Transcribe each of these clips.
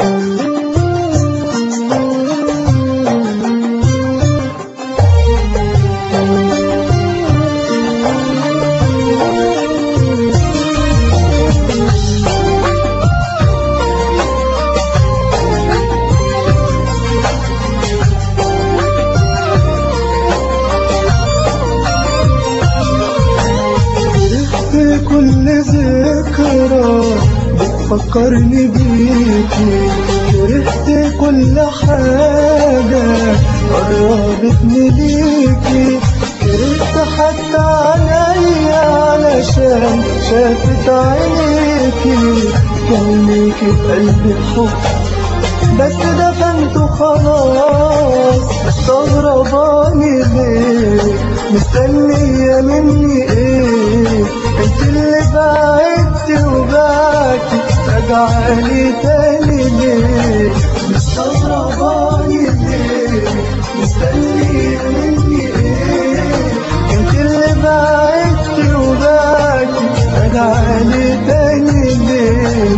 في كل ذكرى بتفكرني بيكي كرهت كل حاجة قربتني ليكي كرهت حتى عليا علشان شافت عينيكي كان ليكي في قلبي حب بس دفنته خلاص مستغرباني ليه مستنية مني ايه انت اللي بعدت وبعتي راجعالي تاني ليه مستغرباني ليه مستنية مني ايه انت اللي بعدت وبعتي راجعالي تاني ليه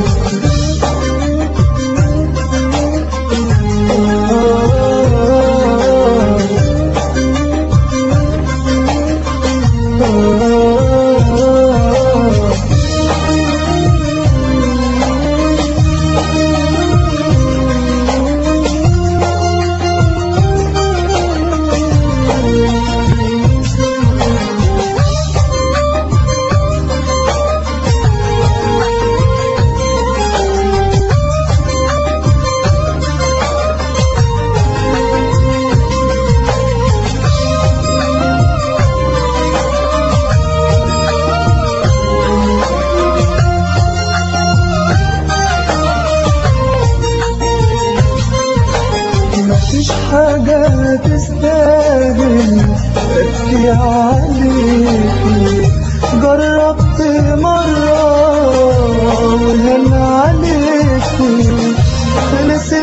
مفيش حاجة تستاهل أبكي عليكي جربت مرة وهن عليكي خلص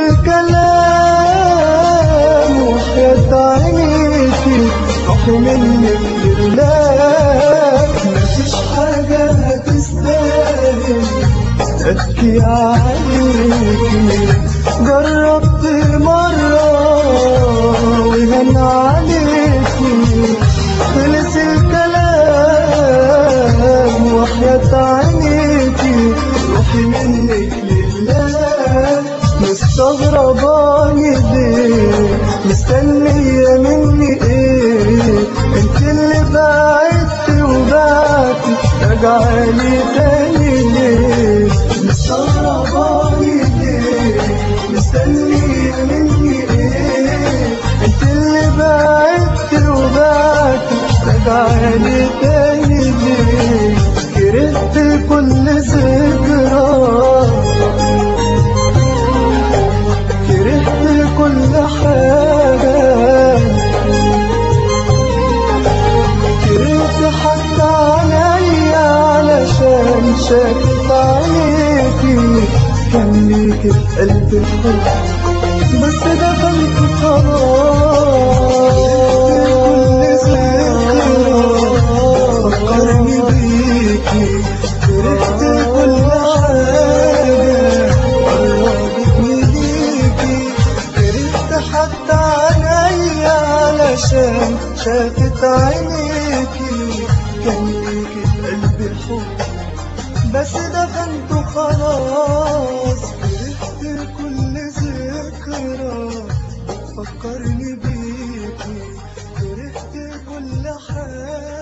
الكلام وحياة عينيكي روحي منك لله مفيش حاجة تستاهل أبكي عليكي جربت مرة وهن عليكي خلص الكلام وحياة عينيكي روحي منك لله مستغرباني ليه مستنية مني ايه انت اللي بعدت وبعتي راجعالي تاني ليه مستغرباني ليه مستنية مني ايه انت اللي بعدت وبعتي راجعالي تاني ليه كرهت كل ذكرى كرهت كل حاجة كرهت حتى عليا علشان شافت عينيكي كان ليكي في قلبي الحب بس دفنت خلاص كل ذكرى فكرني بيكي كرهت كل حاجة قربتني ليكي كرهت حتى عليا علشان شافت عينيكي كان ليكي في قلبي الحب بس دفنته خلاص كرهت كل ذكرى بتفكرني بيكي كرهت كل حاجة